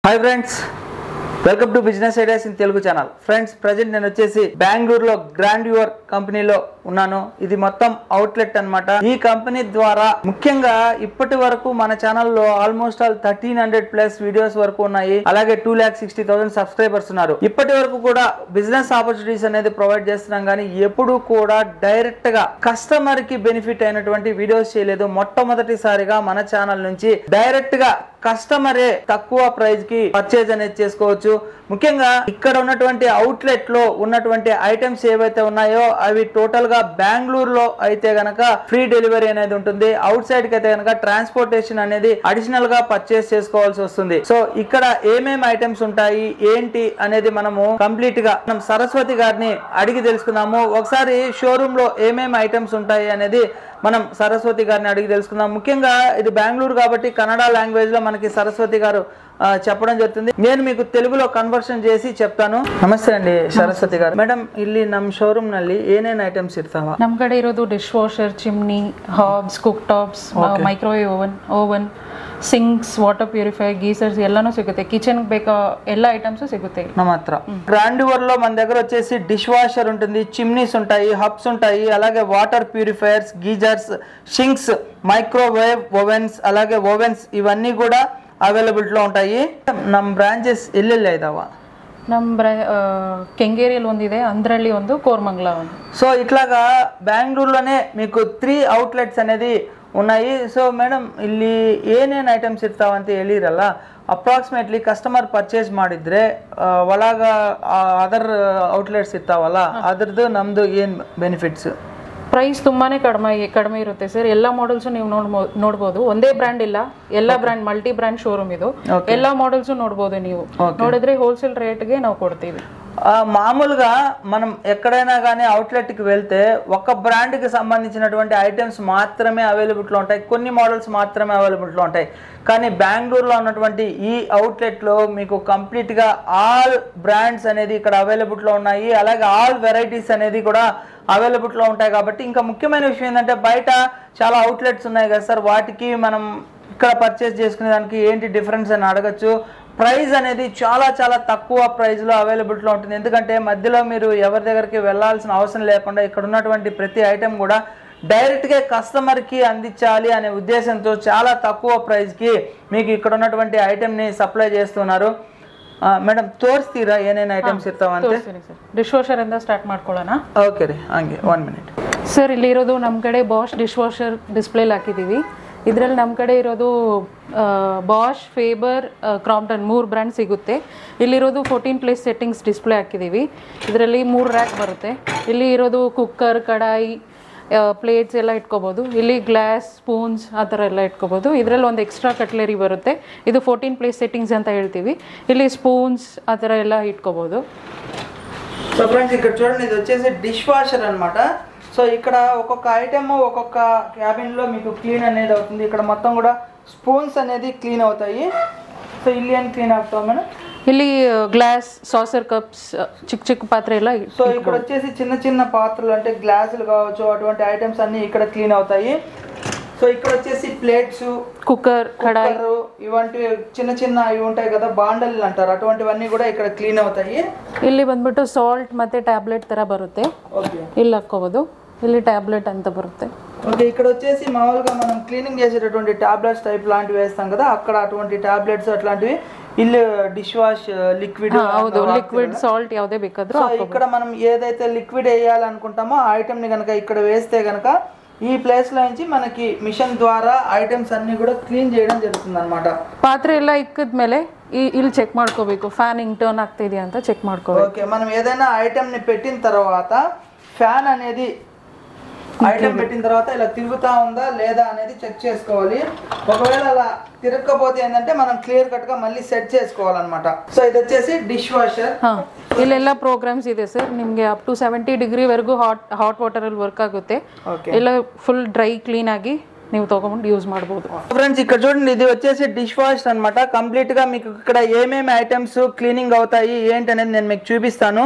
Hi friends welcome to business ideas in Telugu channel friends present నేను వచ్చేసి బెంగళూరులో grand your కంపెనీలో ఉన్నాను ఇది మొత్తం అవుట్లెట్ అన్నమాట ఈ కంపెనీ ద్వారా ముఖ్యంగా ఇప్పటి వరకు మన ఛానల్లో almost all thirteen hundred plus videos వరకు ఉన్నాయి అలాగే two lakh sixty thousand subscribers ఉన్నారు ఇప్పటి వరకు కూడా బిజినెస్ ఆపర్చునిటీస్ అనేది ప్రొవైడ్ చేస్తున్నాం కానీ ఎప్పుడు కూడా డైరెక్ట్ గా కస్టమర్ కి బెనిఫిట్ అయినటువంటి వీడియోస్ చేయలేదు మొట్టమొదటిసారిగా మన ఛానల్ నుంచి డైరెక్ట్ గా కస్టమరే తక్కువ ప్రైస్ కి పర్చేజ్ అనేది చేసుకోవచ్చు ముఖ్యంగా ఇక్కడ ఉన్నటువంటి అవుట్లెట్ లో ఉన్నటువంటి ఐటమ్స్ ఏవైతే ఉన్నాయో అవి టోటల్ గా బెంగళూరులో అయితే గనక ఫ్రీ డెలివరీ అనేది ఉంటుంది అవుట్ సైడ్ కి అయితే గనక ట్రాన్స్పోర్టేషన్ అనేది అడిషనల్ గా పర్చేస్ చేసుకోవాల్సి వస్తుంది సో ఇక్కడ ఏమేమి ఐటమ్స్ ఉంటాయి ఏంటి అనేది మనము కంప్లీట్ గా మనం సరస్వతి గారిని అడిగి తెలుసుకుందాము ఒకసారి షోరూమ్ లో ఏమేమి ఐటమ్స్ ఉంటాయి అనేది మనం సరస్వతి గారిని అడిగి తెలుసుకుందాం ముఖ్యంగా ఇది బెంగళూరు కాబట్టి కన్నడ లాంగ్వేజ్ లో మనకి సరస్వతి గారు ఆ, చెప్పడం జరుగుతుంది నేను మీకు తెలుగులో కన్వర్షన్ చేసి చెప్తాను నమస్తే అండి సరస్వతి గారు మేడం ಇಲ್ಲಿ ನಮ್ಮ ಶೋರೂಮ್ ನಲ್ಲಿ ಏನೇನ್ ಐಟಮ್ಸ್ ಇರ್ತಾವ ನಮ್ಮ ಕಡೆ ಇರೋದು dishwasher chimney hobs cooktops microwave oven oven sinks water purify geysers ಎಲ್ಲಾನು ಸಿಗುತ್ತೆ ಕಿಚನ್ ಬೇಕಾ ಎಲ್ಲ ಐಟಮ್ಸು ಸಿಗುತ್ತೆ ಇಲ್ಲಿ. ನಮ್ಮ ಹತ್ರ గ్రాండ్ లో మన దగ్గర వచ్చేసి డిష్ వాషర్ ఉంటుంది చిమ్నీస్ ఉంటాయి హబ్స్ ఉంటాయి అలాగే water purifiers geysers sinks microwave ovens అలాగే ఓవెన్స్ ఇవన్నీ కూడా అవైలబిలిటీలో ఉంటాయి ನಮ್ಮ ಬ್ರಾಂಚಸ್ ಎಲ್ಲೆಲ್ಲ ಇದಾವ ನಮ್ಮ ಬ್ರ ಆ, ಕೆಂಗೇರಿಯಲ್ಲಿ ಒಂದಿದೆ ಅಂದ್ರಳ್ಳಿ ಒಂದು ಕೋರ್ಮಂಗ್ಲ ಒಂದು సో ఇట్లాగా బెంగళూరులోనే మీకు త్రీ అవుట్లెట్స్ అనేది ఉన్నాయి సో ಮೇಡಮ್ ಇಲ್ಲಿ ಏನೇನು ಐಟಮ್ಸ್ ಇರ್ತಾವಂತ ಹೇಳಿರಲ್ಲ ಅಪ್ರಾಕ್ಸಿಮೇಟ್ಲಿ ಕಸ್ಟಮರ್ ಪರ್ಚೇಸ್ ಮಾಡಿದ್ರೆ ಆ, ಒಳಗ ಅದರ್ ಔಟ್ಲೆಟ್ಸ್ ಇರ್ತಾವಲ್ಲ ಅದ್ರದ್ದು ನಮ್ದು ಏನು ಬೆನಿಫಿಟ್ಸ್ ಪ್ರೈಸ್ ತುಂಬಾನೇ ಕಡಿಮೆ ಕಡಿಮೆ ಇರುತ್ತೆ ಸರ್ ಎಲ್ಲ ಮಾಡೆಲ್ಸು ನೀವು ನೋಡ್ಬೋ ನೋಡ್ಬೋದು ಒಂದೇ ಬ್ರ್ಯಾಂಡ್ ಇಲ್ಲ ಎಲ್ಲ ಬ್ರ್ಯಾಂಡ್ ಮಲ್ಟಿ ಬ್ರ್ಯಾಂಡ್ ಶೋರೂಮ್ ಇದು ಎಲ್ಲ ಮಾಡೆಲ್ಸು ನೋಡ್ಬೋದು ನೀವು ನೋಡಿದ್ರೆ ಹೋಲ್ಸೇಲ್ ರೇಟ್ಗೆ ನಾವು ಕೊಡ್ತೀವಿ ఆ, మామూలుగా మనం ఎక్కడైనా కానీ అవుట్లెట్కి వెళ్తే ఒక బ్రాండ్కి సంబంధించినటువంటి ఐటమ్స్ మాత్రమే అవైలబిలిటీలో ఉంటాయి కొన్ని మోడల్స్ మాత్రమే అవైలబిలిటీలో ఉంటాయి కానీ బెంగళూరులో ఉన్నటువంటి ఈ అవుట్లెట్లో మీకు కంప్లీట్గా ఆల్ బ్రాండ్స్ అనేది ఇక్కడ అవైలబిలిటీలో ఉన్నాయి అలాగే ఆల్ వెరైటీస్ అనేది కూడా అవైలబిలిటీలో ఉంటాయి కాబట్టి ఇంకా ముఖ్యమైన విషయం ఏంటంటే బయట చాలా అవుట్లెట్స్ ఉన్నాయి కదా సార్ వాటికి మనం ఇక్కడ పర్చేస్ చేసుకునే దానికి ఏంటి డిఫరెన్స్ అని అడగచ్చు ప్రైస్ అనేది చాలా చాలా తక్కువ ప్రైస్లో అవైలబిలిటీలో ఉంటుంది ఎందుకంటే మధ్యలో మీరు ఎవరి దగ్గరికి వెళ్ళాల్సిన అవసరం లేకుండా ఇక్కడ ఉన్నటువంటి ప్రతి ఐటెం కూడా డైరెక్ట్గా కస్టమర్కి అందించాలి అనే ఉద్దేశంతో చాలా తక్కువ ప్రైస్కి మీకు ఇక్కడ ఉన్నటువంటి ఐటెంని సప్లై చేస్తున్నారు ఆ, మేడం ತೋರಿಸ್ತೀರಾ ಏನೇನು ಐಟಮ್ಸ್ ಇರ್ತಾವಂತೆ ತೋರಿಸ್ತೀನಿ ಸರ್ ಡಿಶ್ ವಾಷರಿಂದ ಸ್ಟಾರ್ಟ್ ಮಾಡ್ಕೊಳ್ಳೋಣ ಓಕೆ ರೀ ಹಂಗೆ ಒನ್ ಮಿನಿಟ್ ಸರ್ ಇಲ್ಲಿರೋದು ನಮ್ಮ ಕಡೆ ಬಾಷ್ ಡಿಶ್ ವಾಷರ್ ಡಿಸ್ಪ್ಲೇಲಿ ಹಾಕಿದ್ದೀವಿ ಇದರಲ್ಲಿ ನಮ್ಮ ಕಡೆ ಇರೋದು ಬಾಷ್ ಫೇಬರ್ ಕ್ರಾಂಪ್ಟನ್ ಮೂರು ಬ್ರ್ಯಾಂಡ್ ಸಿಗುತ್ತೆ ಇಲ್ಲಿರೋದು ಫೋರ್ಟೀನ್ ಪ್ಲೇಸ್ ಸೆಟ್ಟಿಂಗ್ಸ್ ಡಿಸ್ಪ್ಲೇ ಹಾಕಿದ್ದೀವಿ ಇದರಲ್ಲಿ ಮೂರು ರ್ಯಾಕ್ ಬರುತ್ತೆ ಇಲ್ಲಿ ಇರೋದು ಕುಕ್ಕರ್ ಕಡಾಯಿ ಪ್ಲೇಟ್ಸ್ ಎಲ್ಲ ಇಟ್ಕೋಬೋದು ಇಲ್ಲಿ ಗ್ಲಾಸ್ ಸ್ಪೂನ್ಸ್ ಆ ಥರ ಎಲ್ಲ ಇಟ್ಕೋಬೋದು ಇದರಲ್ಲಿ ಒಂದು ಎಕ್ಸ್ಟ್ರಾ ಕಟ್ಲೆರಿ ಬರುತ್ತೆ ಇದು ಫೋರ್ಟೀನ್ ಪ್ಲೇಸ್ ಸೆಟ್ಟಿಂಗ್ಸ್ ಅಂತ ಹೇಳ್ತೀವಿ ಇಲ್ಲಿ ಸ್ಪೂನ್ಸ್ ಆ ಥರ ಎಲ್ಲ ಇಟ್ಕೋಬೋದು సో ఫ్రెండ్స్ ఇక్కడ చూడండి ఇది వచ్చేసి డిష్ వాషర్ అన్నమాట సో ఇక్కడ ఒక్కొక్క ఐటమ్ ఒక్కొక్క క్యాబిన్ లో మీకు క్లీన్ అనేది అవుతుంది ఇక్కడ మొత్తం కూడా స్పూన్స్ అనేది క్లీన్ అవుతాయి సో ಇಲ್ಲಿ ಏನು ಕ್ಲೀನ್ ಆಗ್ತಾವ మేడం ಇಲ್ಲಿ ಗ್ಲಾಸ್ ಸಾಸರ್ ಕಪ್ಸ್ ಚಿಕ್ಕ ಚಿಕ್ಕ ಪಾತ್ರೆ ಎಲ್ಲ ಇ- సో ఇక్కడ వచ్చేసి చిన్న చిన్న పాత్రలు అంటే గ్లాసులు కావచ్చు అటువంటి ఐటమ్స్ అన్ని ఇక్కడ క్లీన్ అవుతాయి సో ఇక్కడ వచ్చేసి ప్లేట్స్ ಕುಕ್ಕರ್ ಕಡಾಯಿ ఇవంటి చిన్న చిన్న ఇవి ఉంటాయి కదా బాండలు అంటారు అటువంటివన్నీ కూడా ఇక్కడ క్లీన్ అవుతాయి ಇಲ್ಲಿ ಬಂದ್ಬಿಟ್ಟು ಸಾಲ್ಟ್ ಮತ್ತೆ ಟ್ಯಾಬ್ಲೆಟ್ ತರ ಬರುತ್ತೆ ఓకే ಇಲ್ಲಿ ಹಾಕ್ಕೋಬೋದು ಇಲ್ಲಿ ಟ್ಯಾಬ್ಲೆಟ್ ಅಂತ ಬರುತ್ತೆ ఓకే ఇక్కడ వచ్చేసి మామూలుగా మనం క్లీనింగ్ చేసేటటువంటి టాబ్లెట్స్ టైప్ లాంటివి వేస్తాం కదా అక్కడ అటువంటి టాబ్లెట్స్ అట్లాంటివి ఇల్లు డిష్ వాష్ లిక్విడ్ ಹಾ, హೌದು ಲಿಕ್ವಿಡ್ ಸಾಲ್ಟ್ ಯಾವುದೇ ಬೇಕಾದ್ರೂ సో ఇక్కడ మనం ఏదైతే లిక్విడ్ వేయాలనుకుంటామో ఆ ఐటమ్ ని కనుక ఇక్కడ వేస్తే కనుక ఈ ప్లేస్ లో నుంచి మనకి మిషన్ ద్వారా ఐటమ్స్ అన్ని కూడా క్లీన్ చేయడం జరుగుతుంది అనమాట ಪಾತ್ರೆ ಎಲ್ಲ ಇಕ್ಕಿದ್ಮೇಲೆ ಈ- ಇಲ್ಲಿ ಚೆಕ್ ಮಾಡ್ಕೋಬೇಕು ಫ್ಯಾನ್ ಹಿಂಗ್ ಟರ್ನ್ ಆಗ್ತಿದೆಯಾ ಅಂತ ಚೆಕ್ ಮಾಡ್ಕೋಬೇಕು ఓకే మనం ఏదైనా ఐటమ్ ని పెట్టిన తర్వాత ఫ్యాన్ అనేది ఐటమ్ పెట్టిన తర్వాత ఇలా తిరుగుతా ఉందా లేదా అనేది చెక్ చేసుకోవాలి ఒకవేళ అలా తిరగకపోతే ఏంటంటే మనం క్లియర్ కట్ గా మళ్ళీ సెట్ చేసుకోవాలన్నమాట సో ఇది వచ్చేసి డిష్ వాషర్ ಹಾ ಇಲ್ಲೆಲ್ಲ ಪ್ರೋಗ್ರಾಮ್ಸ್ ಇದೆ ಸರ್ ನಿಮಗೆ ಅಪ್ ಟು ಸೆವೆಂಟಿ ಡಿಗ್ರಿವರೆಗೂ ಹಾಟ್ ಹಾಟ್ ವಾಟರಲ್ಲಿ ವರ್ಕ್ ಆಗುತ್ತೆ ఓకే ಎಲ್ಲ ಫುಲ್ ಡ್ರೈ ಕ್ಲೀನ್ ಆಗಿ ನೀವು ತೊಗೊಂಡು ಯೂಸ್ ಮಾಡ್ಬೋದು ఫ్రెండ్స్ ఇక్కడ చూడండి ఇది వచ్చేసి డిష్ వాష్ అనమాట కంప్లీట్ గా మీకు ఇక్కడ ఏమేమి ఐటమ్స్ క్లీనింగ్ అవుతాయి ఏంటి అనేది నేను మీకు చూపిస్తాను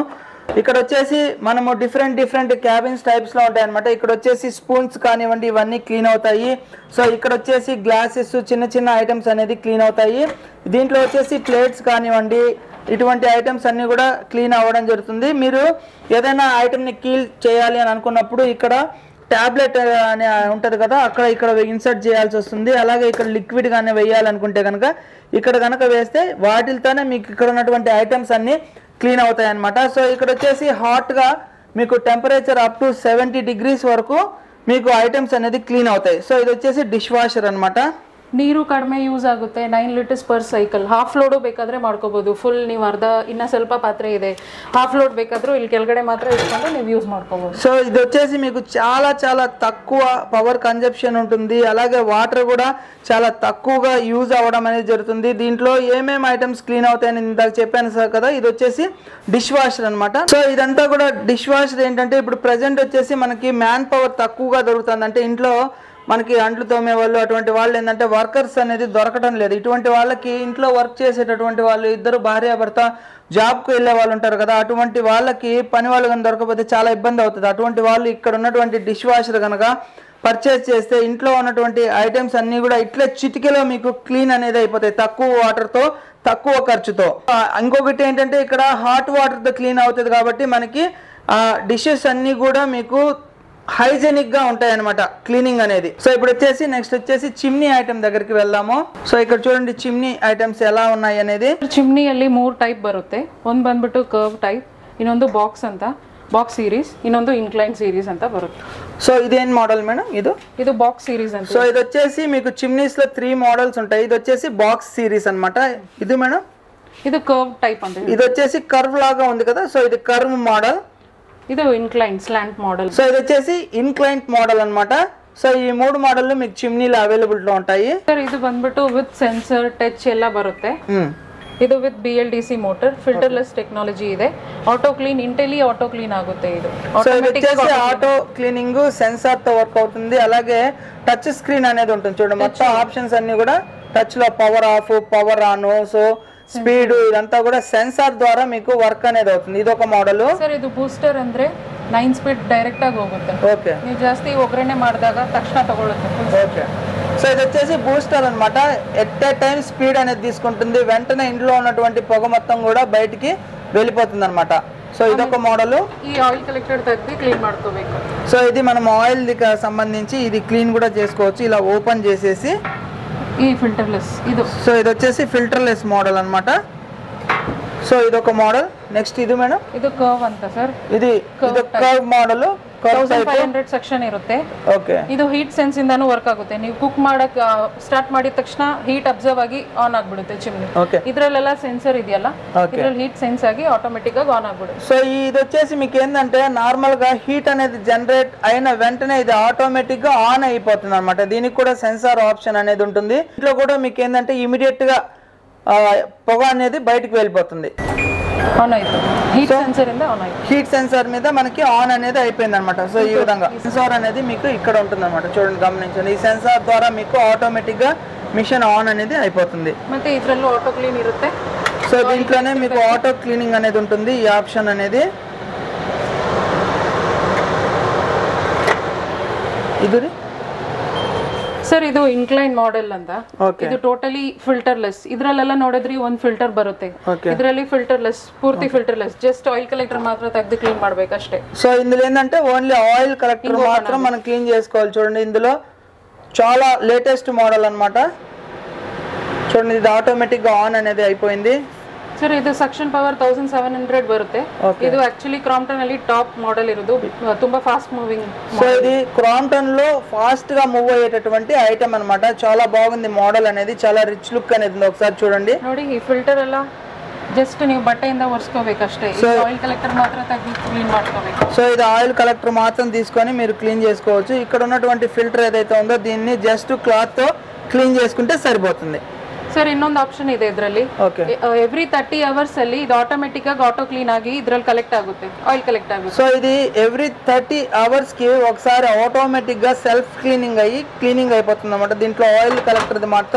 ఇక్కడ వచ్చేసి మనము డిఫరెంట్ డిఫరెంట్ క్యాబిన్స్ టైప్స్ లో ఉంటాయి అనమాట ఇక్కడ వచ్చేసి స్పూన్స్ కానివ్వండి ఇవన్నీ క్లీన్ అవుతాయి సో ఇక్కడ వచ్చేసి గ్లాసెస్ చిన్న చిన్న ఐటమ్స్ అనేది క్లీన్ అవుతాయి దీంట్లో వచ్చేసి ప్లేట్స్ కానివ్వండి ఇటువంటి ఐటమ్స్ అన్ని కూడా క్లీన్ అవ్వడం జరుగుతుంది మీరు ఏదైనా ఐటమ్ని కీల్ చేయాలి అని అనుకున్నప్పుడు ఇక్కడ టాబ్లెట్ అని ఉంటుంది కదా అక్కడ ఇక్కడ ఇన్సర్ట్ చేయాల్సి వస్తుంది అలాగే ఇక్కడ లిక్విడ్ కానీ వేయాలనుకుంటే కనుక ఇక్కడ కనుక వేస్తే వాటితోనే మీకు ఇక్కడ ఉన్నటువంటి ఐటమ్స్ అన్ని క్లీన్ అవుతాయి అనమాట సో ఇక్కడ వచ్చేసి హాట్గా మీకు temperature up to seventy degrees వరకు మీకు ఐటమ్స్ అనేది క్లీన్ అవుతాయి సో ఇది వచ్చేసి డిష్ వాషర్ అనమాట ನೀರು ಕಡಿಮೆ ಯೂಸ್ ಆಗುತ್ತೆ nine litres per cycle half load ಬೇಕಾದ್ರೆ ಮಾಡ್ಕೋಬಹುದು ಫುಲ್ ನೀವು ಅರ್ಧ ಇನ್ನ ಸ್ವಲ್ಪ ಪಾತ್ರೆ ಇದೆ ಹಾಫ್ ಲೋಡ್ ಬೇಕಾದ್ರೂ ಇಲ್ಲಿ ಕೆಳಗಡೆ ಮಾತ್ರ ಇಟ್ಕೊಂಡು ನೀವು ಯೂಸ್ ಮಾಡ್ಕೋಬಹುದು సో ఇది వచ్చేసి మీకు చాలా చాలా తక్కువ పవర్ కన్జప్షన్ ఉంటుంది అలాగే వాటర్ కూడా చాలా తక్కువగా యూజ్ అవ్వడం అనేది జరుగుతుంది దీంట్లో ఏమేమి ఐటమ్స్ క్లీన్ అవుతాయని ఇందాక చెప్పాను సార్ కదా ఇది వచ్చేసి డిష్ వాషర్ అనమాట సో ఇదంతా కూడా డిష్ వాషర్ ఏంటంటే ఇప్పుడు ప్రజెంట్ వచ్చేసి మనకి మ్యాన్ పవర్ తక్కువగా దొరుకుతుంది అంటే ఇంట్లో మనకి అంట్లు తోమే వాళ్ళు అటువంటి వాళ్ళు ఏంటంటే వర్కర్స్ అనేది దొరకడం లేదు ఇటువంటి వాళ్ళకి ఇంట్లో వర్క్ చేసేటటువంటి వాళ్ళు ఇద్దరు భార్యాభర్త జాబ్కి వెళ్ళే వాళ్ళు ఉంటారు కదా అటువంటి వాళ్ళకి పని వాళ్ళు కానీ దొరకకపోతే చాలా ఇబ్బంది అవుతుంది అటువంటి వాళ్ళు ఇక్కడ ఉన్నటువంటి డిష్ వాషర్ కనుక పర్చేస్ చేస్తే ఇంట్లో ఉన్నటువంటి ఐటమ్స్ అన్నీ కూడా ఇట్లే చిటికెలో మీకు క్లీన్ అనేది అయిపోతాయి తక్కువ వాటర్తో తక్కువ ఖర్చుతో ఆ, ఇంకొకటి ఏంటంటే ఇక్కడ హాట్ వాటర్తో క్లీన్ అవుతుంది కాబట్టి మనకి డిషెస్ అన్నీ కూడా మీకు హైజెనిక్ గా ఉంటాయి అనమాట క్లీనింగ్ అనేది సో ఇప్పుడు వచ్చేసి నెక్స్ట్ వచ్చేసి చిమ్నీ ఐటమ్ దగ్గరికి వెళ్దాము సో ఇక్కడ చూడండి చిమ్నీ ఐటమ్స్ ఎలా ఉన్నాయి అనేది ಚಿಮ್ನಿಯಲ್ಲಿ ಮೂರು ಟೈಪ್ ಬರುತ್ತೆ ಒಂದು ಬಂದ್ಬಿಟ್ಟು ಕರ್ವ್ ಟೈಪ್ ಇನ್ನೊಂದು ಬಾಕ್ಸ್ ಅಂತ ಬಾಕ್ಸ್ ಸೀರೀಸ್ ಇನ್ನೊಂದು ಇನ್ಕ್ಲೈನ್ ಸೀರೀಸ್ ಅಂತ ಬರುತ್ತೆ సో ఇదేం మోడల్ మేడం ఇది ಇದು ಬಾಕ್ಸ್ ಸೀರೀಸ್ ಅಂತ సో ఇది వచ్చేసి మీకు చిమ్నీస్ లో త్రీ మోడల్స్ ఉంటాయి ఇది వచ్చేసి బాక్స్ సిరీస్ అన్నమాట ఇది మేడం ಇದು ಕರ್ವ್ ಟೈಪ್ ಅಂತ ಹೇಳಿ ఇది వచ్చేసి కర్వ్ లాగా ఉంది కదా సో ఇది కర్వ్ మోడల్ ಇದು ಇನ್ಕ್ಲೈನ್ ಸ್ಲ್ಯಾಂಟ್ ಮಾಡೆಲ್ సో ఇది వచ్చేసి ఇన్క్లైంట్ మోడల్ అన్నమాట సో ఈ మూడు మోడల్ మీకు చిమ్నీలు అవైలబుల్ లో ఉంటాయి ಸರ್ ಇದು ಬಂದ್ಬಿಟ್ಟು ವಿತ್ ಸೆನ್ಸರ್ ಟಚ್ ಎಲ್ಲ ಬರುತ್ತೆ మ్మ్. ಇದು with BLDC motor filterless technology ಇದೆ auto clean intelli auto clean ಆಗುತ್ತೆ ಇದು సో ఇది వచ్చేసి ఆటో క్లీనింగ్ సెన్సార్ తో వర్క్ అవుతుంది అలాగే టచ్ స్క్రీన్ అనేది ఉంటుంది చూడండి మొత్తం ఆప్షన్స్ అన్ని కూడా టచ్ లో power off power on so speed ఇదంతా కూడా సెన్సార్ ద్వారా మీకు వర్క్ అనేది అవుతుంది ఇది ఒక మోడల్ ಸರ್ ಇದು ಬೂಸ್ಟರ್ ಅಂದ್ರೆ ನೈನ್ ಸ್ಪೀಡ್ ಡೈರೆಕ್ಟ್ ಆಗಿ ಹೋಗುತ್ತೆ ఓకే ನೀವು ಜಾಸ್ತಿ ಒಗ್ಗರಣೆ ಮಾಡಿದಾಗ ತಕ್ಷಣ ತಗೊಳುತ್ತೆ ఓకే సో ఇది వచ్చేసి బూస్టర్ అన్నమాట ఎట్ ఏ టైం స్పీడ్ అనేది తీసుకుంటుంది వెంటనే ఇంట్లో ఉన్నటువంటి పొగ మొత్తం కూడా బయటికి వెళ్ళిపోతుంది అనమాట సో ఇదొక మోడల్ ಈ ಆಯಿಲ್ ಕಲೆಕ್ಟರ್ ತೆಗೆದು ಕ್ಲೀನ್ ಮಾಡ್ಕೋಬೇಕು సో ఇది మనం ఆయిల్ సంబంధించి ఇది క్లీన్ కూడా చేసుకోవచ్చు ఇలా ఓపెన్ చేసేసి ಈ ఫిల్టర్లెస్ ಇದು సో ఇది వచ్చేసి ఫిల్టర్లెస్ మోడల్ అన్నమాట సో ఇది ఒక మోడల్ నెక్స్ట్ ఇది మేడం ಇದು ಕರ್ವ್ ಅಂತ ಸರ್ ఇది ఇది curve model curve thousand type five hundred suction ಇರುತ್ತೆ ఓకే ಇದು ಹೀಟ್ ಸೆನ್ಸ್ ಇಂದಾನು ವರ್ಕ್ ಆಗುತ್ತೆ ನೀವು ಕುಕ್ ಮಾಡಕ್ ಸ್ಟಾರ್ಟ್ ಮಾಡಿದ ತಕ್ಷಣ ಹೀಟ್ ಅಬ್ಸರ್ವ್ ಆಗಿ ಆನ್ ಆಗ್ಬಿಡುತ್ತೆ ಚಿಮ್ನಿ ఓకే ಇದ್ರಲ್ಲೆಲ್ಲ ಸೆನ್ಸರ್ ಇದೆಯಲ್ಲ Okay. ಇದ್ರಲ್ಲಿ హీట్ సెన్స్ ఆగి ఆటోమేటిక్ గా ఆన్ ಆಗ್ಬಿಡುತ್ತೆ సో ఇది వచ్చేసి మీకు ఏంటంటే నార్మల్ గా హీట్ అనేది జనరేట్ అయిన వెంటనే ఇది ఆటోమేటిక్ గా ఆన్ అయిపోతుంది అనమాట దీనికి కూడా సెన్సార్ ఆప్షన్ అనేది ఉంటుంది ఇంట్లో కూడా మీకు ఏంటంటే ఇమీడియట్ గా ఆ, పొగ అనేది బయటికి వెళ్ళిపోతుంది ఆన్ ಆಯ್ತು హీట్ సెన్సర్ ఇంದ ఆన్ ಆಯ್ತು హీట్ సెన్సార్ మీద మనకి ఆన్ అనేది అయిపోయింది అనమాట సో ఈ విధంగా సెన్సార్ అనేది మీకు ఇక్కడ ఉంటుంది అనమాట చూడండి గమనించండి ఈ సెన్సార్ ద్వారా మీకు ఆటోమేటిక్ గా మిషన్ ఆన్ అనేది అయిపోతుంది ಮತ್ತೆ ಇದ್ರಲ್ಲೂ ಆಟೋ ಕ್ಲೀನ್ ಇರುತ್ತೆ సో దీంట్లోనే మీకు ఆటో క్లీనింగ్ అనేది ఉంటుంది ఈ ఆప్షన్ అనేది ఇది ಸರ್ ಇದು ಇನ್ಕ್ಲೈನ್ ಮಾಡೆಲ್ ಅಂತ ఓకే ಇದು ಟೋಟಲಿ ಫಿಲ್ಟರ್ಲೆಸ್ ಇದ್ರಲ್ಲೆಲ್ಲ ನೋಡಿದ್ರಿ ಒಂದ್ ಫಿಲ್ಟರ್ ಬರುತ್ತೆ ఓకే ಇದರಲ್ಲಿ ಫಿಲ್ಟರ್ಲೆಸ್ ಪೂರ್ತಿ ಫಿಲ್ಟರ್ಲೆಸ್ ಜಸ್ಟ್ ಆಯಿಲ್ ಕಲೆಕ್ಟರ್ ಮಾತ್ರ ತೆಗೆದು ಕ್ಲೀನ್ ಮಾಡ್ಬೇಕಷ್ಟೇ సో ఇందులో ఏంటంటే ఓన్లీ ఆయిల్ కలెక్టర్ మాత్రం మనం క్లీన్ చేసుకోవాలి చూడండి ఇందులో చాలా లేటెస్ట్ మోడల్ అన్నమాట చూడండి ఇది ఆటోమేటిక్ గా ఆన్ అనేది అయిపోయింది ಸರ್ ಇದು suction power thousand seven hundred ಬರುತ್ತೆ Okay. ಇದು ಆಕ್ಚುಲಿ ಕ್ರಾಂಪ್ಟನ್ ಅಲ್ಲಿ ಟಾಪ್ ಮಾಡೆಲ್ ಇರೋದು ಆ, ತುಂಬಾ ಫಾಸ್ಟ್ ಮೂವಿಂಗ್ సో ఇది క్రాంప్టన్ లో ఫాస్ట్ గా మూవ్ అయ్యేటటువంటి ఐటమ్ అన్నమాట చాలా బాగుంది మోడల్ అనేది చాలా రిచ్ లుక్ అనేది ఉంది ఒకసారి చూడండి ನೋಡಿ ಈ ಫಿಲ್ಟರ್ ಎಲ್ಲ ಜಸ್ಟ್ ನೀವು ಬಟ್ಟೆಯಿಂದ ಒರೆಸ್ಕೋಬೇಕಷ್ಟೇ ಆಯಿಲ್ ಕಲೆಕ್ಟರ್ ಮಾತ್ರ ತೆಗೆದು ಕ್ಲೀನ್ ಮಾಡ್ಕೋಬೇಕು సో ఇది ఆయిల్ కలెక్టర్ మాత్రం తీసుకొని మీరు క్లీన్ చేసుకోవచ్చు ఇక్కడ ఉన్నటువంటి ఫిల్టర్ ఏదైతే ఉందో దీన్ని జస్ట్ క్లాత్ తో క్లీన్ చేసుకుంటే సరిపోతుంది ಸರ್ ಇನ್ನೊಂದು ಆಪ್ಷನ್ ಇದೆ ಇದರಲ್ಲಿ ఓకే ಎವ್ರಿ ತರ್ಟಿ ಅವರ್ಸ್ ಅಲ್ಲಿ ಇದು ಆಟೋಮೆಟಿಕ್ ಆಗಿ ಆಟೋ ಕ್ಲೀನ್ ಆಗಿ ಇದ್ರಲ್ಲಿ ಕಲೆಕ್ಟ್ ಆಗುತ್ತೆ ಆಯಿಲ್ ಕಲೆಕ್ಟ್ ಆಗುತ್ತೆ సో ఇది ఎవ్రీ థర్టీ అవర్స్ కి ఒకసారి ఆటోమేటిక్ గా సెల్ఫ్ క్లీనింగ్ అయ్యి క్లీనింగ్ అయిపోతుంది అనమాట దీంట్లో ఆయిల్ కలెక్టర్ మాత్రం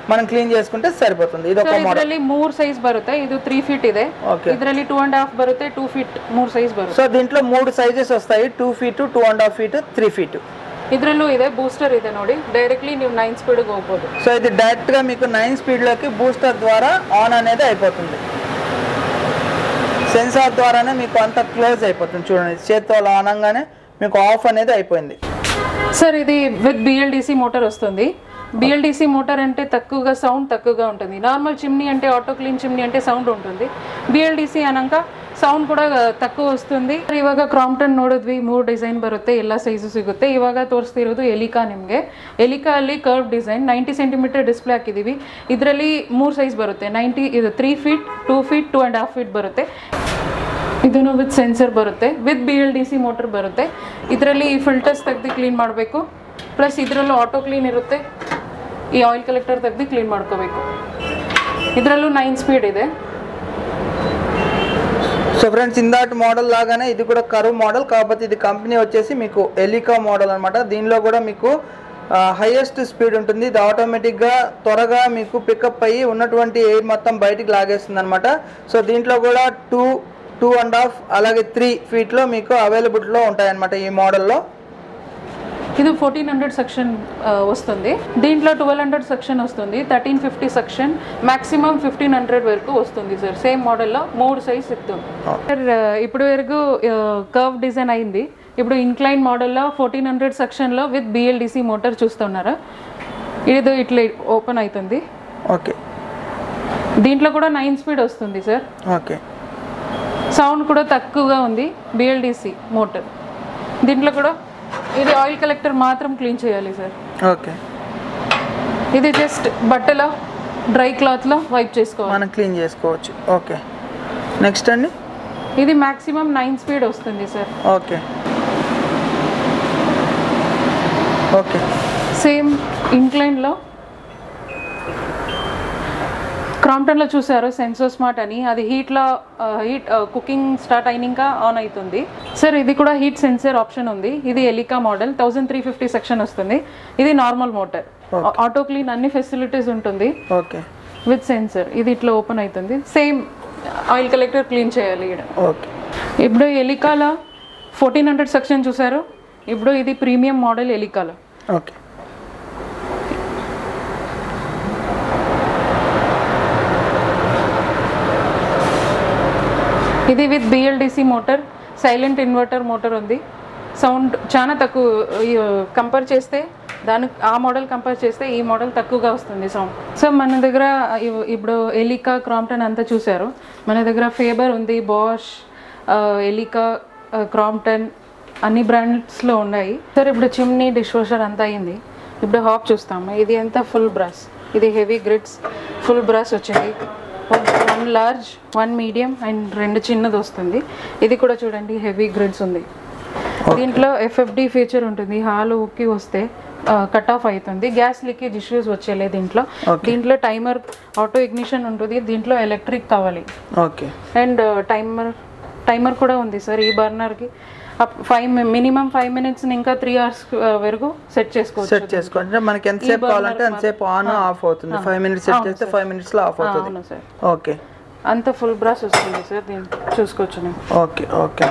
మనం క్లీన్ చేసుకుంటే సరిపోతుంది ఇది ఒక ಸರ್ మోడల్ ಇದರಲ್ಲಿ ಮೂರ್ ಸೈಜ್ ಬರುತ್ತೆ ಇದು ತ್ರೀ ಫೀಟ್ ಇದೆ ఓకే ಇದರಲ್ಲಿ ಟೂ ಅಂಡ್ ಹಾಫ್ ಬರುತ್ತೆ ಟೂ ಫೀಟ್ ಮೂರ್ ಸೈಜ್ ಬರುತ್ತೆ సో దీంట్లో మూడు సైజెస్ వస్తాయి two feet two and half feet three feet ಇದರಲ್ಲೂ ಇದೆ ಬೂಸ್ಟರ್ ಇದೆ ನೋಡಿ ಡೈರೆಕ್ಟ್ಲಿ ನೀವು ನೈನ್ ಸ್ಪೀಡ್ಗೆ ಹೋಗ್ಬೋದು సో ఇది డైరెక్ట్గా మీకు నైన్ స్పీడ్లోకి బూస్టర్ ద్వారా ఆన్ అనేది అయిపోతుంది సెన్సార్ ద్వారానే మీకు అంత క్లోజ్ అయిపోతుంది చూడండి చేత్తో అలా అనగానే మీకు ఆఫ్ అనేది అయిపోయింది సార్ ఇది విత్ బిఎల్డిసి మోటార్ వస్తుంది బిఎల్డిసి మోటార్ అంటే తక్కువగా సౌండ్ తక్కువగా ఉంటుంది నార్మల్ చిమ్నీ అంటే ఆటో క్లీన్ చిమ్నీ అంటే సౌండ్ ఉంటుంది ಬಿಎಲ್ಡಿಸಿ ಅನಂಕ ಸೌಂಡ್ ಕೂಡ ತక్కుವ ವస్తుంది ಇವಾಗ ಕ್ರಾಂಪ್ಟನ್ ನೋಡಿದ್ವಿ ಮೂರು ಡಿಸೈನ್ ಬರುತ್ತೆ ಎಲ್ಲ ಸೈಜು ಸಿಗುತ್ತೆ ಇವಾಗ ತೋರಿಸ್ತಿರೋದು ಎಲಿಕಾ ನಿಮಗೆ ಎಲಿಕಾ ಅಲ್ಲಿ curve design ninety centimetre display ಹಾಕಿದ್ದೀವಿ ಇದರಲ್ಲಿ ಮೂರು ಸೈಜ್ ಬರುತ್ತೆ ನೈಂಟಿ ಇದು three feet two feet two and half feet ಬರುತ್ತೆ ಇದನ್ನು ವಿತ್ ಸೆನ್ಸರ್ ಬರುತ್ತೆ with BLDC motor ಬರುತ್ತೆ ಇದರಲ್ಲಿ ಫಿಲ್ಟರ್ಸ್ ತೆಗೆದು ಕ್ಲೀನ್ ಮಾಡಬೇಕು ಪ್ಲಸ್ ಇದರಲ್ಲೂ ಆಟೋ ಕ್ಲೀನ್ ಇರುತ್ತೆ ಈ ಆಯಿಲ್ ಕಲೆಕ್ಟರ್ ತೆಗೆದು ಕ್ಲೀನ್ ಮಾಡ್ಕೋಬೇಕು ಇದರಲ್ಲೂ ನೈನ್ ಸ್ಪೀಡ್ ಇದೆ సో ఫ్రెండ్స్ ఇందాటి మోడల్ లాగానే ఇది కూడా కరువు మోడల్ కాకపోతే ఇది కంపెనీ వచ్చేసి మీకు ఎలికా మోడల్ అన్నమాట దీనిలో కూడా మీకు హైయెస్ట్ స్పీడ్ ఉంటుంది ఇది ఆటోమేటిక్గా త్వరగా మీకు పికప్ అయ్యి ఉన్నటువంటి ఎయిర్ మొత్తం బయటికి లాగేస్తుంది అనమాట సో దీంట్లో కూడా టూ టూ అండ్ హాఫ్ అలాగే త్రీ ఫీట్లో మీకు అవైలబిలిటీలో ఉంటాయన్నమాట ఈ మోడల్లో ఇది ఫోర్టీన్ హండ్రెడ్ సెక్షన్ వస్తుంది దీంట్లో ట్వెల్వ్ హండ్రెడ్ సెక్షన్ వస్తుంది thirteen fifty suction maximum fifteen hundred వరకు వస్తుంది సార్ సేమ్ మోడల్లో మూడు సైజ్ ఇస్తుంది సార్ ఇప్పుడు వరకు కర్వ్ డిజైన్ అయింది ఇప్పుడు ఇన్క్లైన్ మోడల్లో ఫోర్టీన్ హండ్రెడ్ సెక్షన్లో విత్ బిఎల్డిసి మోటార్ చూస్తున్నారా ఇది ఇట్లా ఓపెన్ అవుతుంది ఓకే దీంట్లో కూడా నైన్ స్పీడ్ వస్తుంది సార్ ఓకే సౌండ్ కూడా తక్కువగా ఉంది బిఎల్డిసి మోటార్ దీంట్లో కూడా ఇది ఆయిల్ కలెక్టర్ మాత్రం క్లీన్ చేయాలి సార్ ఓకే ఇది జస్ట్ బట్టలో డ్రై క్లాత్లో వైప్ చేసుకోవాలి మనం క్లీన్ చేసుకోవచ్చు ఓకే నెక్స్ట్ అండి ఇది మాక్సిమం నైన్ స్పీడ్ వస్తుంది సార్ ఓకే ఓకే సేమ్ ఇంక్లైన్లో క్రాంప్టన్లో చూసారు సెన్సో స్మార్ట్ అని అది హీట్లో హీట్ కుకింగ్ స్టార్ట్ అయినాక ఆన్ అవుతుంది సార్ ఇది కూడా హీట్ సెన్సర్ ఆప్షన్ ఉంది ఇది Elica model thousand three fifty suction వస్తుంది ఇది నార్మల్ మోటార్ ఆటో క్లీన్ అన్ని ఫెసిలిటీస్ ఉంటుంది ఓకే విత్ సెన్సర్ ఇది ఇట్లా ఓపెన్ అవుతుంది సేమ్ ఆయిల్ కలెక్టర్ క్లీన్ చేయాలి ఇక్కడ ఓకే ఇప్పుడు ఎలికాల ఫోర్టీన్ హండ్రెడ్ సెక్షన్ చూసారు ఇప్పుడు ఇది ప్రీమియం మోడల్ ఎలికాల ఓకే ఇది with BLDC motor silent inverter motor ఉంది సౌండ్ చాలా తక్కువ కంపేర్ చేస్తే దాని ఆ మోడల్ కంపేర్ చేస్తే ఈ మోడల్ తక్కువగా వస్తుంది సౌండ్ సో మన దగ్గర ఇవ్- ఇప్పుడు ఎలికా క్రాంప్టన్ అంతా చూసారు మన దగ్గర ఫేబర్ ఉంది బాష్ ఎలికా క్రాంప్టన్ అన్ని బ్రాండ్స్లో ఉన్నాయి సార్ ఇప్పుడు చిమ్నీ డిష్ వాషర్ అంతా అయింది ఇప్పుడు హాప్ చూస్తాము ఇది ఎంత ఫుల్ బ్రష్ ఇది హెవీ గ్రిడ్స్ ఫుల్ బ్రష్ వచ్చింది one large one medium and రెండు చిన్నది వస్తుంది ఇది కూడా చూడండి హెవీ గ్రిడ్స్ ఉంది దీంట్లో ఎఫ్ఎఫ్డి ఫీచర్ ఉంటుంది హాల్ ఉక్కి వస్తే కట్ ఆఫ్ అవుతుంది గ్యాస్ లీకేజ్ ఇష్యూస్ వచ్చేలే దీంట్లో దీంట్లో టైమర్ ఆటో ఇగ్నిషన్ ఉంటుంది దీంట్లో ఎలక్ట్రిక్ కావాలి ఓకే అండ్ టైమర్ టైమర్ కూడా ఉంది సార్ ఈ బర్నర్కి ఫైవ్ మినిమం ఫైవ్ మినిట్స్ ఇంకా త్రీ అవర్స్ వరకు సెట్ చేసుకోవచ్చు సెట్ చేసుకోండి మనకి ఎంతసేపు కావాలంటే అంతసేపు ఆన్ ఆఫ్ అవుతుంది ఫైవ్ మినిట్స్ సెట్ చేస్తే ఫైవ్ మినిట్స్ లో ఆఫ్ అవుతుంది అవును సార్ ఓకే అంత ఫుల్ బ్రాస్ వస్తుంది సార్ దీన్ని చూసుకోవచ్చు నేను okay okay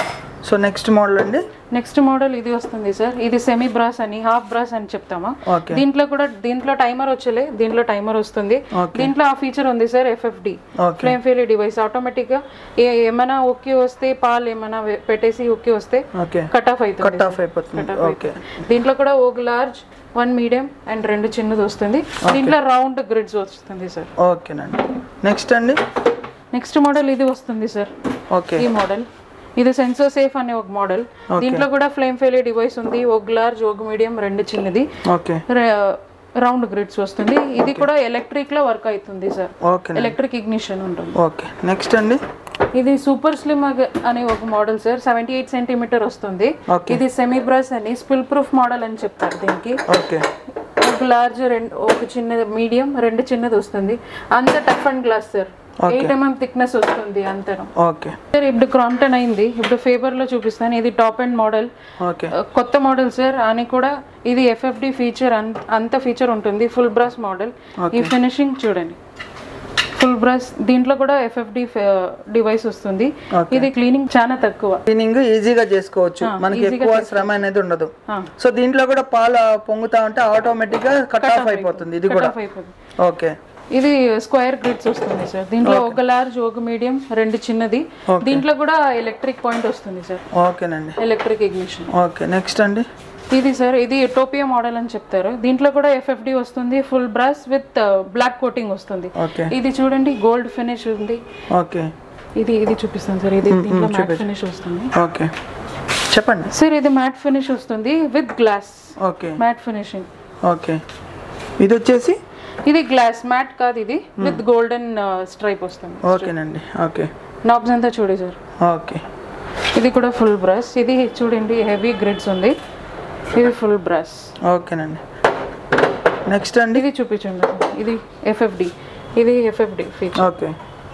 so next model అండి నెక్స్ట్ మోడల్ ఇది వస్తుంది సార్ ఇది సెమీ బ్రాస్ అని హాఫ్ బ్రాస్ అని చెప్తామా ఓకే దీంట్లో కూడా దీంట్లో టైమర్ వచ్చలే దీంట్లో టైమర్ వస్తుంది Okay. దీంట్లో ఆ ఫీచర్ ఉంది sir FFD okay flame fail device automatic గా ఏ- ఏమైనా ఒక్కి వస్తే పాలు ఏమైనా వె- పెట్టేసి ఒక్కి వస్తే ఓకే కట్ ఆఫ్ అవుతుంది కట్ ఆఫ్ అయిపోతుంది ఓకే దీంట్లో కూడా ఒక లార్జ్ వన్ మీడియం అండ్ రెండు చిన్నది వస్తుంది దీంట్లో రౌండ్ గ్రిడ్స్ వస్తుంది సార్ ఓకేనండి నెక్స్ట్ అండి నెక్స్ట్ మోడల్ ఇది వస్తుంది సార్ ఓకే ఈ మోడల్ ఇది సెన్సర్ సేఫ్ అనే ఒక మోడల్ దీంట్లో కూడా ఫ్లేమ్ ఫెయిల్ డివైస్ ఉంది ఒక లార్జ్ ఒక మీడియం రెండు చిన్నది ఓకే రౌండ్ గ్రిడ్స్ వస్తుంది ఇది కూడా ఎలక్ట్రిక్ లో వర్క్ అవుతుంది సార్ ఓకే ఎలక్ట్రిక్ ఇగ్నిషన్ ఉంటుంది ఓకే నెక్స్ట్ అండి ఇది సూపర్ స్లిమ్ అనే ఒక model sir seventy eight centimetre వస్తుంది ఓకే ఇది సెమీ బ్రష్ అని స్పిల్ ప్రూఫ్ మోడల్ అని చెప్తారు దీనికి ఓకే ఒక లార్జ్ రెండు ఒక చిన్న మీడియం రెండు చిన్నది వస్తుంది అంత toughened glass sir eight mm thickness వస్తుంది అంతరం ఓకే సార్ ఇప్పుడు క్రాంప్టన్ అయింది ఇప్పుడు ఫేబర్ లో చూపిస్తాను ఇది టాప్ అండ్ మోడల్ ఓకే కొత్త మోడల్ సార్ అని కూడా ఇది ఎఫ్ఎఫ్డి ఫీచర్ అంత ఫీచర్ ఉంటుంది ఫుల్ బ్రాస్ మోడల్ ఈ ఫినిషింగ్ చూడండి ఫుల్ బ్రష్ దీంట్లో కూడా ఎఫ్ఎఫ్డి డివైస్ వస్తుంది ఇది క్లీనింగ్ చాలా తక్కువ క్లీనింగ్ ఈజీగా చేసుకోవచ్చు మనకి ఎక్కువ శ్రమ అనేది ఉండదు ఆ. సో దీంట్లో కూడా పాలు పొంగుతా ఉంటే ఆటోమేటిక్ గా కట్ ఆఫ్ అయిపోతుంది ఇది కూడా ఆఫ్ అయిపోతుంది ఓకే ఇది స్క్వేర్ గ్రిడ్స్ వస్తుంది సార్ దీంట్లో ఒక లార్జ్ ఒక మీడియం రెండు చిన్నది దీంట్లో కూడా ఎలక్ట్రిక్ పాయింట్ వస్తుంది సార్ ఓకేనండి ఎలక్ట్రిక్ ఇగ్నిషన్ ఓకే నెక్స్ట్ అండి ఇది సార్ ఇది ఎటోపియా మోడల్ అని చెప్తారు దీంట్లో కూడా ఎఫ్ఎఫ్డి వస్తుంది full brush with black coating వస్తుంది ఓకే ఇది చూడండి గోల్డ్ ఫినిష్ ఉంది ఓకే ఇది ఇది చూపిస్తాను సార్ ఇది దీంట్లో మ్యాట్ ఫినిష్ వస్తుంది ఓకే చెప్పండి సార్ ఇది మ్యాట్ ఫినిష్ వస్తుంది with glass okay matt finishing okay ఇది వచ్చేసి ఇది గ్లాస్ మ్యాట్ కాదు ఇది విత్ గోల్డెన్ స్ట్రైప్ వస్తుంది ఓకేనండి ఓకే నాబ్స్ అంతా చూడే సార్ ఓకే ఇది కూడా ఫుల్ బ్రష్ ఇది చూడండి హెవీ గ్రిడ్స్ ఉంది ఇది ఫుల్ బ్రష్ ఓకేనండి నెక్స్ట్ అండి ఇది చూపించండి ఇది ఎఫ్ఎఫ్డి ఇది ఎఫ్ఎఫ్డి ఫీచర్ ఓకే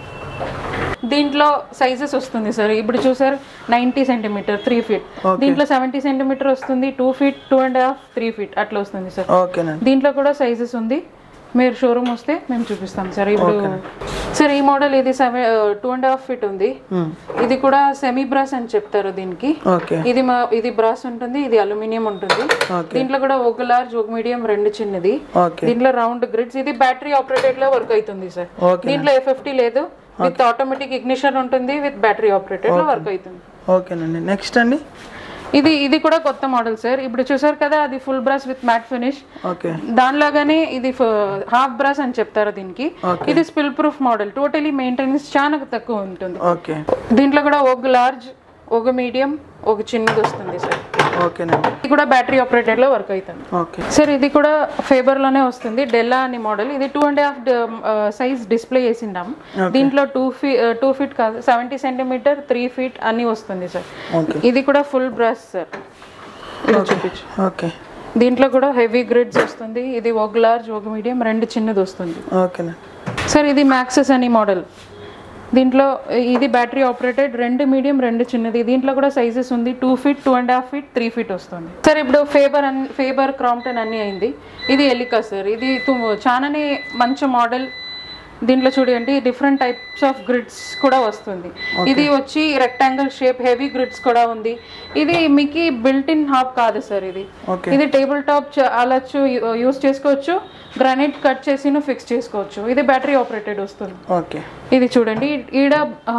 దీంట్లో సైజెస్ వస్తుంది సార్ ఇప్పుడు చూసారు నైంటీ సెంటీమీటర్ త్రీ ఫీట్ దీంట్లో సెవెంటీ సెంటీమీటర్ వస్తుంది two feet two and half three feet అట్లా వస్తుంది సార్ ఓకేనండి దీంట్లో కూడా సైజెస్ ఉంది మీరు షోరూమ్ వస్తే మేము చూపిస్తాం సార్ ఇప్పుడు సార్ ఈ మోడల్ ఇది seven two and half feet ఉంది ఇది కూడా సెమీ బ్రాస్ అని చెప్తారు దీనికి ఓకే ఇది మా ఇది బ్రాస్ ఉంటుంది ఇది అల్యూమినియం ఉంటుంది దీంట్లో కూడా ఒక లార్జ్ ఒక మీడియం రెండు చిన్నది ఓకే దీంట్లో రౌండ్ గ్రిడ్స్ ఇది బ్యాటరీ ఆపరేటెడ్ లో వర్క్ అవుతుంది సార్ ఓకే దీంట్లో ఎఫ్ఎఫ్టీ లేదు విత్ ఆటోమేటిక్ ఇగ్నిషన్ ఉంటుంది విత్ బ్యాటరీ ఆపరేటెడ్ లో వర్క్ అవుతుంది ఓకేనండి నెక్స్ట్ అండి ఇది ఇది కూడా కొత్త మోడల్ సార్ ఇప్పుడు చూసారు కదా అది full brush with matt finish okay దానిలాగానే ఇది హాఫ్ బ్రష్ అని చెప్తారు దీనికి ఇది spill proof model totally maintenance చాలా తక్కువ ఉంటుంది ఓకే దీంట్లో కూడా ఒక లార్జ్ ఒక మీడియం ఒక చిన్నది వస్తుంది సార్ ఓకేనండి ఇది కూడా బ్యాటరీ ఆపరేటెడ్ లో వర్క్ అవుతుంది ఓకే సార్ ఇది కూడా ఫేబర్ లోనే వస్తుంది డెల్లా అని మోడల్ ఇది two and half size display చేసిండాం దీంట్లో టూ ఫీ టూ ఫీట్ కాదు సెవెంటీ సెంటీమీటర్ త్రీ ఫీట్ అన్ని వస్తుంది సార్ ఓకే ఇది కూడా ఫుల్ బ్రష్ సార్ ఇది చూపించు ఓకే దీంట్లో కూడా హెవీ గ్రిడ్స్ వస్తుంది ఇది ఒక లార్జ్ ఒక మీడియం రెండు చిన్నది వస్తుంది ఓకేనండి సార్ ఇది మ్యాక్సెస్ అని మోడల్ దీంట్లో ఇది బ్యాటరీ ఆపరేటెడ్ రెండు మీడియం రెండు చిన్నది దీంట్లో కూడా సైజెస్ ఉంది two feet two and half feet three feet వస్తుంది సార్ ఇప్పుడు ఫేబర్ అన్ ఫేబర్ క్రాంప్టన్ అన్ని అయింది ఇది ఎలికా సార్ ఇది తు- చాలానే మంచి మోడల్ దీంట్లో చూడండి డిఫరెంట్ టైప్స్ ఆఫ్ గ్రిడ్స్ కూడా వస్తుంది ఇది వచ్చి రెక్టాంగిల్ షేప్ హెవీ గ్రిడ్స్ కూడా ఉంది ఇది మీకు బిల్ట్ ఇన్ హాబ్ కాదు సార్ ఇది ఓకే ఇది టేబుల్ టాప్ అలచ్చు యూస్ చేసుకోవచ్చు గ్రానైట్ కట్ చేసి ఫిక్స్ చేసుకోవచ్చు ఇది బ్యాటరీ ఆపరేటెడ్ వస్తుంది ఓకే ఇది చూడండి ఈడ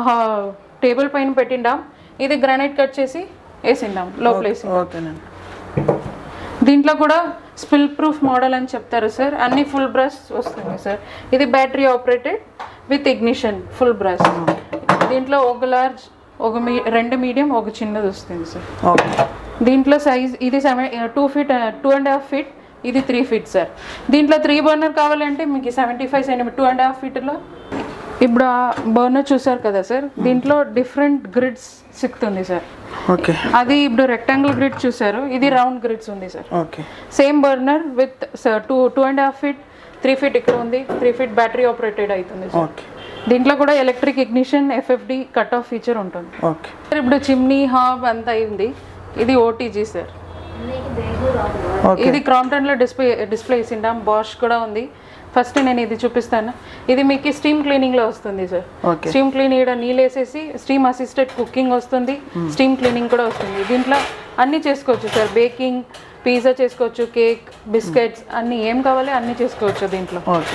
టేబుల్ పైన పెట్టిండాం ఇది గ్రానైట్ కట్ చేసి వేసిండాం లోపల వేసి ఓకేనండి దీంట్లో కూడా స్పిల్ ప్రూఫ్ మోడల్ అని చెప్తారు సార్ అన్ని ఫుల్ బ్రష్ వస్తుంది సార్ ఇది battery operated with ignition full brush దీంట్లో ఒక లార్జ్ ఒక మీ రెండు మీడియం ఒక చిన్నది వస్తుంది సార్ ఓకే దీంట్లో సైజ్ ఇది seven two feet two and half feet ఇది త్రీ ఫీట్ సార్ దీంట్లో త్రీ బర్నర్ కావాలంటే మీకు seventy five centimetre two and half ఫీట్లో ఇప్పుడు ఆ బర్నర్ చూసారు కదా సార్ దీంట్లో డిఫరెంట్ గ్రిడ్స్ సిక్కుతుంది సార్ ఓకే అది ఇప్పుడు రెక్టాంగిల్ గ్రిడ్ చూసారు ఇది రౌండ్ గ్రిడ్స్ ఉంది sir okay same burner with two two and half feet three feet ఇక్కడ ఉంది త్రీ ఫీట్ బ్యాటరీ ఆపరేటెడ్ అవుతుంది సార్ ఓకే దీంట్లో కూడా electric ignition FFD cut off feature ఉంటుంది ఓకే సార్ ఇప్పుడు చిమ్నీ హాబ్ అంతా అయింది ఇది ఓటీజీ సార్ ఓకే ఇది క్రాంప్టన్ లో డిస్ప్లే డిస్ప్లే చేసిండాం బాష్ కూడా ఉంది ఫస్ట్ నేను ఇది చూపిస్తాను ఇది మీకు స్టీమ్ క్లీనింగ్ లో వస్తుంది సార్ ఓకే స్టీమ్ క్లీన్ ఇక్కడ నీళ్ళు వేసేసి స్టీమ్ అసిస్టెడ్ కుకింగ్ వస్తుంది స్టీమ్ క్లీనింగ్ కూడా వస్తుంది దీంట్లో అన్ని చేసుకోవచ్చు సార్ బేకింగ్ పిజ్జా చేసుకోవచ్చు కేక్ బిస్కెట్స్ అన్ని ఏం కావాలి అన్ని చేసుకోవచ్చు దీంట్లో ఓకే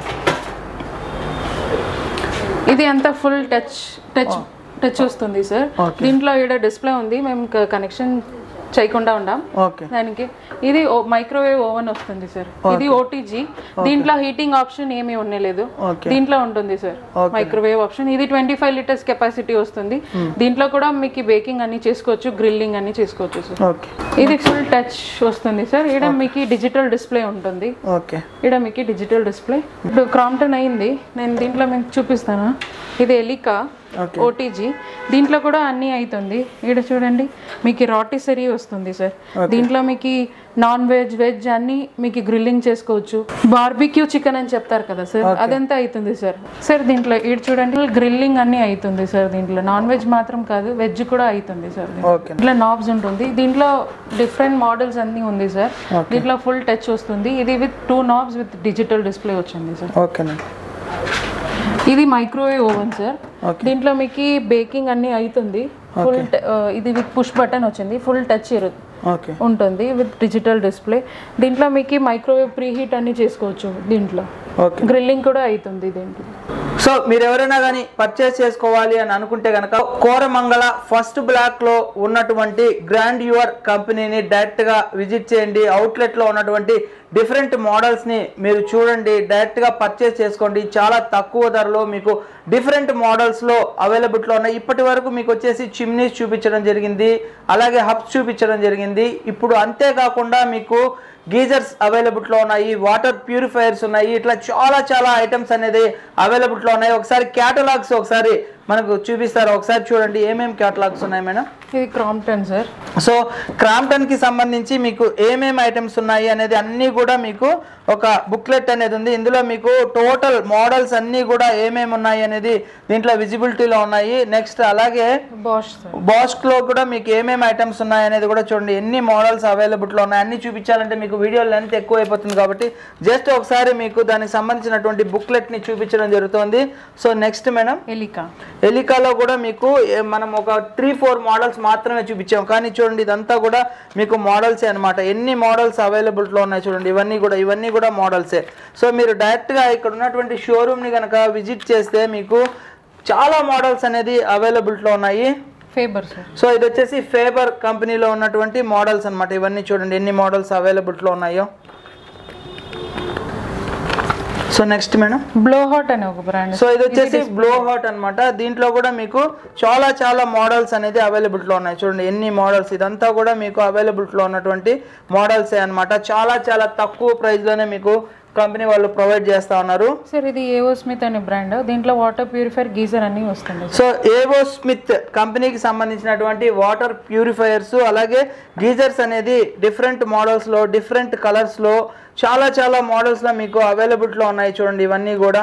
ఇది అంతా ఫుల్ టచ్ టచ్ టచ్ వస్తుంది సార్ Okay. దీంట్లో ఇక్కడ డిస్ప్లే ఉంది మేము కనెక్షన్ చేయకుండా ఉండాం ఓకే దానికి ఇది మైక్రోవేవ్ ఓవెన్ వస్తుంది సార్ ఇది ఓటీజీ దీంట్లో హీటింగ్ ఆప్షన్ ఏమీ ఉండలేదు ఓకే దీంట్లో ఉంటుంది సార్ మైక్రోవేవ్ ఆప్షన్ ఇది ట్వంటీ ఫైవ్ లీటర్స్ కెపాసిటీ వస్తుంది దీంట్లో కూడా మీకు బేకింగ్ అన్ని చేసుకోవచ్చు గ్రిల్లింగ్ అన్ని చేసుకోవచ్చు సార్ ఓకే ఇది ఫుల్ టచ్ వస్తుంది సార్ ఇక్కడ మీకు డిజిటల్ డిస్ప్లే ఉంటుంది ఓకే ఇక్కడ మీకు డిజిటల్ డిస్ప్లే ఇప్పుడు క్రాంప్టన్ అయింది నేను దీంట్లో మీకు చూపిస్తాను ఇది ఎలికా ఓకే ఓటీజీ దీంట్లో కూడా అన్నీ అవుతుంది ఇక్కడ చూడండి మీకు రాటిసరీ వస్తుంది సార్ దీంట్లో మీకు నాన్ వెజ్ వెజ్ అన్ని మీకు గ్రిల్లింగ్ చేసుకోవచ్చు బార్బిక్యూ చికెన్ అని చెప్తారు కదా సార్ అదంతా అవుతుంది సార్ సార్ దీంట్లో ఇక్కడ చూడండి గ్రిల్లింగ్ అన్ని అవుతుంది సార్ దీంట్లో నాన్ వెజ్ మాత్రం కాదు వెజ్ కూడా అవుతుంది సార్ దీంట్లో. ఓకే దీంట్లో నాబ్స్ ఉంటుంది దీంట్లో డిఫరెంట్ మోడల్స్ అన్ని ఉంది సార్ దీంట్లో ఫుల్ టచ్ వస్తుంది ఇది with two knobs with digital display వచ్చింది సార్ ఓకేనండి ఇది మైక్రోవేవ్ ఓవెన్ సార్ Okay. దీంట్లో మీకు బేకింగ్ అన్ని అవుతుంది ఫుల్ ఇది విత్ పుష్ బటన్ వచ్చింది ఫుల్ టచ్ ఓకే ఉంటుంది విత్ డిజిటల్ డిస్ప్లే దీంట్లో మీకు మైక్రోవేవ్ ప్రీ హీట్ అన్ని చేసుకోవచ్చు దీంట్లో ఓకే గ్రిల్లింగ్ కూడా అవుతుంది దీంట్లో సో మీరు ఎవరైనా కానీ పర్చేస్ చేసుకోవాలి అని అనుకుంటే కనుక కోరమంగళ ఫస్ట్ బ్లాక్ లో ఉన్నటువంటి గ్రాండ్ యువర్ కంపెనీని డైరెక్ట్ గా విజిట్ చేయండి అవుట్లెట్ లో ఉన్నటువంటి డిఫరెంట్ మోడల్స్ ని మీరు చూడండి డైరెక్ట్ గా పర్చేస్ చేసుకోండి చాలా తక్కువ ధరలో మీకు డిఫరెంట్ మోడల్స్ లో అవైలబుల్ లో ఉన్నాయి ఇప్పటి వరకు మీకు వచ్చేసి చిమ్నీస్ చూపించడం జరిగింది అలాగే హబ్స్ చూపించడం జరిగింది ఇప్పుడు అంతేకాకుండా మీకు గీజర్స్ అవైలబుల్లో ఉన్నాయి వాటర్ ప్యూరిఫైయర్స్ ఉన్నాయి ఇట్లా చాలా చాలా ఐటమ్స్ అనేది అవైలబుల్లో ఉన్నాయి ఒకసారి క్యాటలాగ్స్ ఒకసారి మనకు చూపిస్తారు ఒకసారి చూడండి ఏమేమి క్యాటలాగ్స్ ఉన్నాయి మేడం ఇది క్రాంప్టన్ సార్ సో క్రాంప్టన్ కి సంబంధించి మీకు ఏమేమి ఐటమ్స్ ఉన్నాయి అనేది అన్నీ కూడా మీకు ఒక బుక్లెట్ అనేది ఉంది ఇందులో మీకు టోటల్ మోడల్స్ అన్నీ కూడా ఏమేమి ఉన్నాయి అనేది దీంట్లో విజిబిలిటీలో ఉన్నాయి నెక్స్ట్ అలాగే బాష్ సార్ బాస్క్ లో కూడా మీకు ఏమేమి ఐటమ్స్ ఉన్నాయి అనేది కూడా చూడండి ఎన్ని మోడల్స్ అవైలబుల్ ఉన్నాయి అన్ని చూపించాలంటే మీకు వీడియో లెంత్ ఎక్కువ అయిపోతుంది కాబట్టి జస్ట్ ఒకసారి మీకు దానికి సంబంధించినటువంటి బుక్లెట్ ని చూపించడం జరుగుతుంది సో నెక్స్ట్ మేడం ఎలికా ఎలికాలో కూడా మీకు ఏ- మనం ఒక త్రీ ఫోర్ మోడల్స్ మాత్రమే చూపించాం కానీ చూడండి ఇదంతా కూడా మీకు మోడల్సే అన్నమాట ఎన్ని మోడల్స్ అవైలబుల్లో ఉన్నాయి చూడండి ఇవన్నీ కూడా ఇవన్నీ కూడా మోడల్సే సో మీరు డైరెక్ట్గా ఇక్కడ ఉన్నటువంటి షోరూమ్ని కనుక విజిట్ చేస్తే మీకు చాలా మోడల్స్ అనేది అవైలబుల్లో ఉన్నాయి ఫేబర్ సార్ సో ఇది వచ్చేసి ఫేబర్ కంపెనీలో ఉన్నటువంటి మోడల్స్ అన్నమాట ఇవన్నీ చూడండి ఎన్ని మోడల్స్ అవైలబుల్లో ఉన్నాయో so next madam Blowhot అనే ఒక బ్రాండ్ సో ఇది వచ్చేసి బ్లో హాట్ అన్నమాట దీంట్లో కూడా మీకు చాలా చాలా మోడల్స్ అనేది అవైలబుల్ లో ఉన్నాయి చూడండి ఎన్ని మోడల్స్ ఇదంతా కూడా మీకు అవైలబుల్ లో ఉన్నటువంటి మోడల్స్ అన్నమాట చాలా చాలా తక్కువ ప్రైస్ లోనే మీకు కంపెనీ వాళ్ళు ప్రొవైడ్ చేస్తా ఉన్నారు సార్ ఇది ఏవో స్మిత్ అనే బ్రాండ్ దీంట్లో వాటర్ ప్యూరిఫైర్ గీజర్ అన్ని వస్తుంది సో ఏవో స్మిత్ కంపెనీకి సంబంధించినటువంటి వాటర్ ప్యూరిఫైయర్స్ అలాగే గీజర్స్ అనేది డిఫరెంట్ మోడల్స్లో డిఫరెంట్ కలర్స్లో చాలా చాలా మోడల్స్లో మీకు అవైలబుల్లో ఉన్నాయి చూడండి ఇవన్నీ కూడా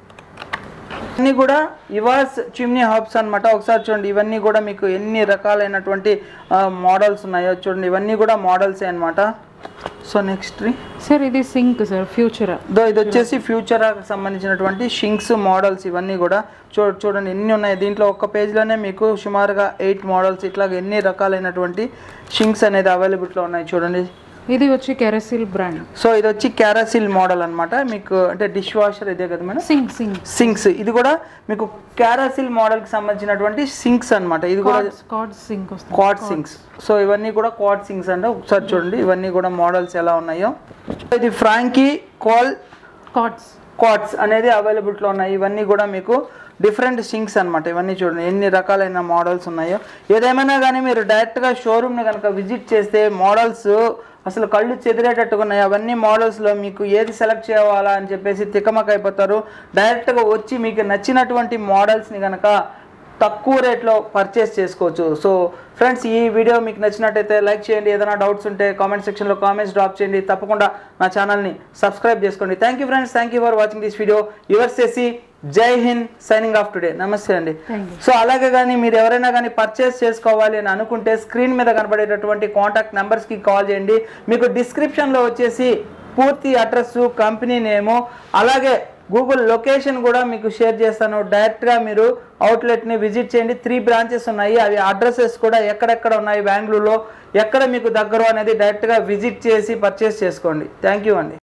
ఇవన్నీ కూడా ఇవాస్ చిమ్నీ హబ్స్ అన్నమాట ఒకసారి చూడండి ఇవన్నీ కూడా మీకు ఎన్ని రకాలైనటువంటి మోడల్స్ ఉన్నాయో చూడండి ఇవన్నీ కూడా మోడల్సే అన్నమాట సో నెక్స్ట్ సార్ ఇది సింక్ సార్ ఫ్యూచర్ దో ఇది వచ్చేసి ఫ్యూచర్ సంబంధించినటువంటి షింక్స్ మోడల్స్ ఇవన్నీ కూడా చూ చూడండి ఎన్ని ఉన్నాయి దీంట్లో ఒక్క పేజ్లోనే మీకు సుమారుగా ఎయిట్ మోడల్స్ ఇట్లా ఎన్ని రకాలైనటువంటి షింక్స్ అనేది అవైలబుల్లో ఉన్నాయి చూడండి ఇది వచ్చి కెరసిల్ బ్రాండ్ సో ఇది వచ్చి క్యారసిల్ మోడల్ అన్నమాట మీకు అంటే డిష్ వాషర్ ఇదే కదా మేడం సింక్ సింక్ సింక్స్ ఇది కూడా మీకు క్యారసిల్ మోడల్కి సంబంధించినటువంటి సింక్స్ అన్నమాట ఇది కూడా కార్డ్ సింక్ వస్తుంది క్వాడ్ సింక్స్ సో ఇవన్నీ కూడా క్వాడ్ సింక్స్ అంటే ఒకసారి చూడండి ఇవన్నీ కూడా మోడల్స్ ఎలా ఉన్నాయో ఇది ఫ్రాంకీ కాల్ కార్డ్స్ క్వాడ్స్ అనేది అవైలబుల్లో ఉన్నాయి ఇవన్నీ కూడా మీకు డిఫరెంట్ సింక్స్ అన్నమాట ఇవన్నీ చూడండి ఎన్ని రకాలైన మోడల్స్ ఉన్నాయో ఏదేమైనా కానీ మీరు డైరెక్ట్గా షోరూమ్ని కనుక విజిట్ చేస్తే మోడల్స్ అసలు కళ్ళు చెదిరేటట్టుగా ఉన్నాయి అవన్నీ మోడల్స్లో మీకు ఏది సెలెక్ట్ చేయాలా అని చెప్పేసి తికమక అయిపోతారు డైరెక్ట్గా వచ్చి మీకు నచ్చినటువంటి మోడల్స్ని కనుక తక్కువ రేట్లో పర్చేస్ చేసుకోవచ్చు సో ఫ్రెండ్స్ ఈ వీడియో మీకు నచ్చినట్టయితే లైక్ చేయండి ఏదైనా డౌట్స్ ఉంటే కామెంట్ సెక్షన్లో కామెంట్స్ డ్రాప్ చేయండి తప్పకుండా నా ఛానల్ని సబ్స్క్రైబ్ చేసుకోండి thank you friends thank you for watching this video యువర్స్ చేసి జై హింద్ సైనింగ్ ఆఫ్ టుడే నమస్తే అండి Thank you. సో అలాగే కానీ మీరు ఎవరైనా కానీ పర్చేస్ చేసుకోవాలి అని అనుకుంటే స్క్రీన్ మీద కనబడేటటువంటి కాంటాక్ట్ నెంబర్స్కి కాల్ చేయండి మీకు డిస్క్రిప్షన్లో వచ్చేసి పూర్తి అడ్రస్ కంపెనీ నేము అలాగే గూగుల్ లొకేషన్ కూడా మీకు షేర్ చేస్తాను డైరెక్ట్గా మీరు అవుట్లెట్ని విజిట్ చేయండి త్రీ బ్రాంచెస్ ఉన్నాయి అవి అడ్రసెస్ కూడా ఎక్కడెక్కడ ఉన్నాయి బెంగళూరులో ఎక్కడ మీకు దగ్గర అనేది డైరెక్ట్గా విజిట్ చేసి పర్చేస్ చేసుకోండి థ్యాంక్ యూ అండి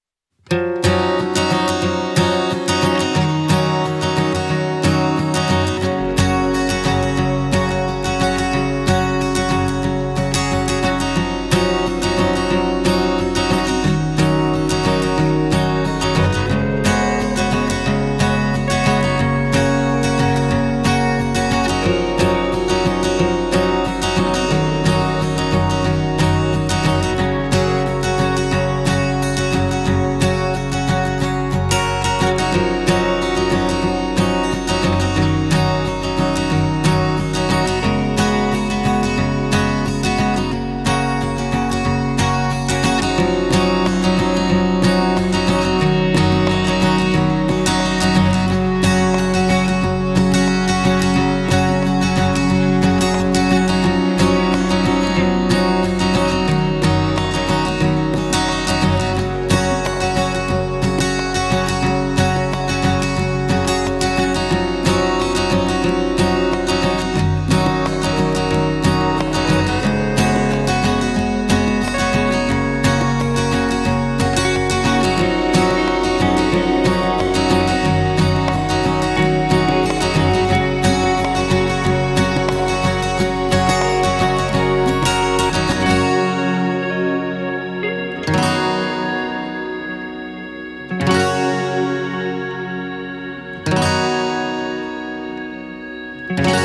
Thank